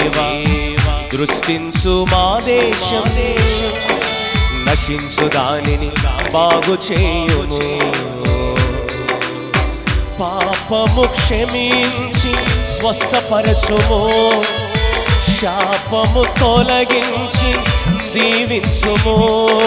దేవా దృష్టించు మా దేశం నశించు దానిని బాగు చేయుము పాపము క్షమించి స్వస్థపరచుము శాపము తొలగించి దీవించుము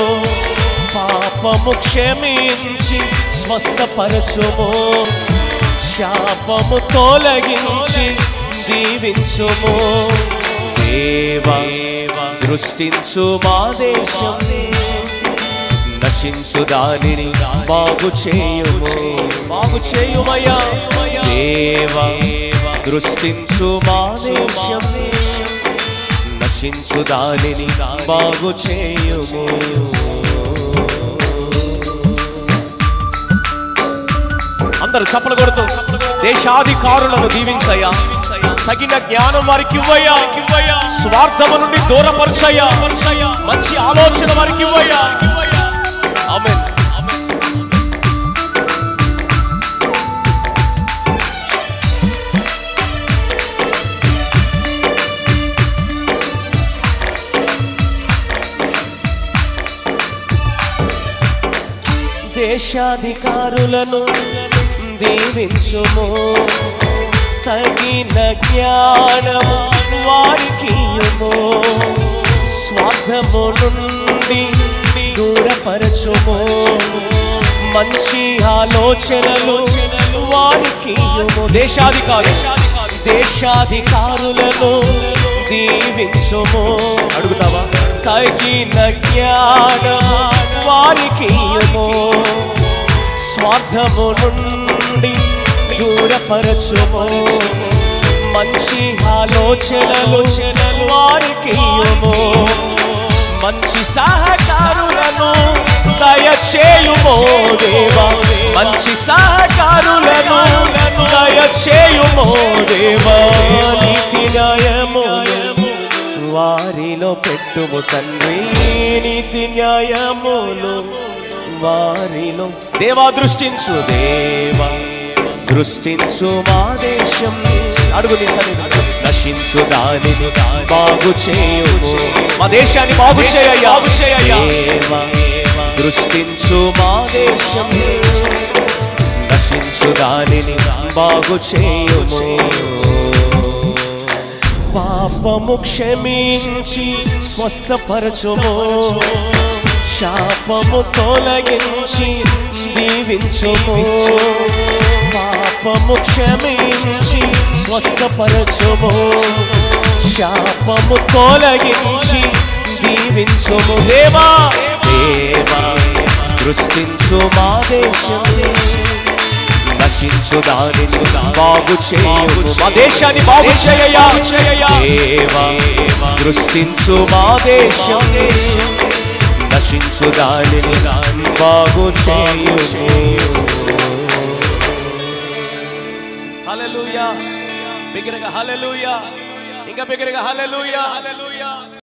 పాపము క్షమించి స్వస్థపరచుము శాపము తొలగించి దీవించుము దేవా దృష్టించు మా దేశం నశించు దానిని బాగు చేయుము బాగు చేయుమయ్యా దేవా దృష్టించు మా దేశం నశించు దానిని బాగు చేయుము అందరూ చప్పలు కొడుతూ దేశాధికారులను దీవించయ్యా తగిన జ్ఞానం వారికి ఇవ్వయ్యా స్వార్థము నుండి దూరపరచయ్యా మంచి ఆలోచన వారికి ఇవ్వయ్యా ఆమేన్ దేశాధికారులను దీవించుము తగిన జ్ఞానము వారికి ఇయ్యుము. స్వార్థము నుండి దూరపరచుము మంచి ఆలోచనలు వారికి ఇయ్యుము. దేశాధికారు దేశాధికారులను దీవించుము అడుగుతావా తగిన జ్ఞానము వారికి ఇయ్యుము. స్వార్థము నుండి దూరపరచుము మంచి ఆలోచనలు వారికి ఇయ్యుము. మంచి సహకారులను దయచేయుమో దేవా మంచి సహకారులను దయచేయుమో దేవా నీతి న్యాయములు వారిలో పెట్టుము తండ్రి నీతి న్యాయములు వారిలో దేవా దృష్టించు దేవా దృష్టించు మా దేశం అడుగు నీ సన్నిధిలో. నశించు దాని బాగు చేయు మా దేశాన్ని బాగు చేయయ్యా బాగు చేయయ్యా దృష్టించు మా దేశం నశించు దానిని బాగు చేయుము పాపము క్షమించి స్వస్థపరచుము శాపము తొలగించి దీవించుము పాపము క్షమించి స్వస్థపరచుము శాపము తొలగించి దీవించుము దేవా దేవా దృష్టించు మా దేశం నశించు దానిని బాగు చేయు మా దేశాన్ని బాగు చేయయ్యా దేవా దృష్టించు మా దేశం నశించు దానిని బాగు చేయు హల్లెలూయా బిగ్గరగా హల్లెలూయా ఇంకా బిగ్గరగా హల్లెలూయా హల్లెలూయా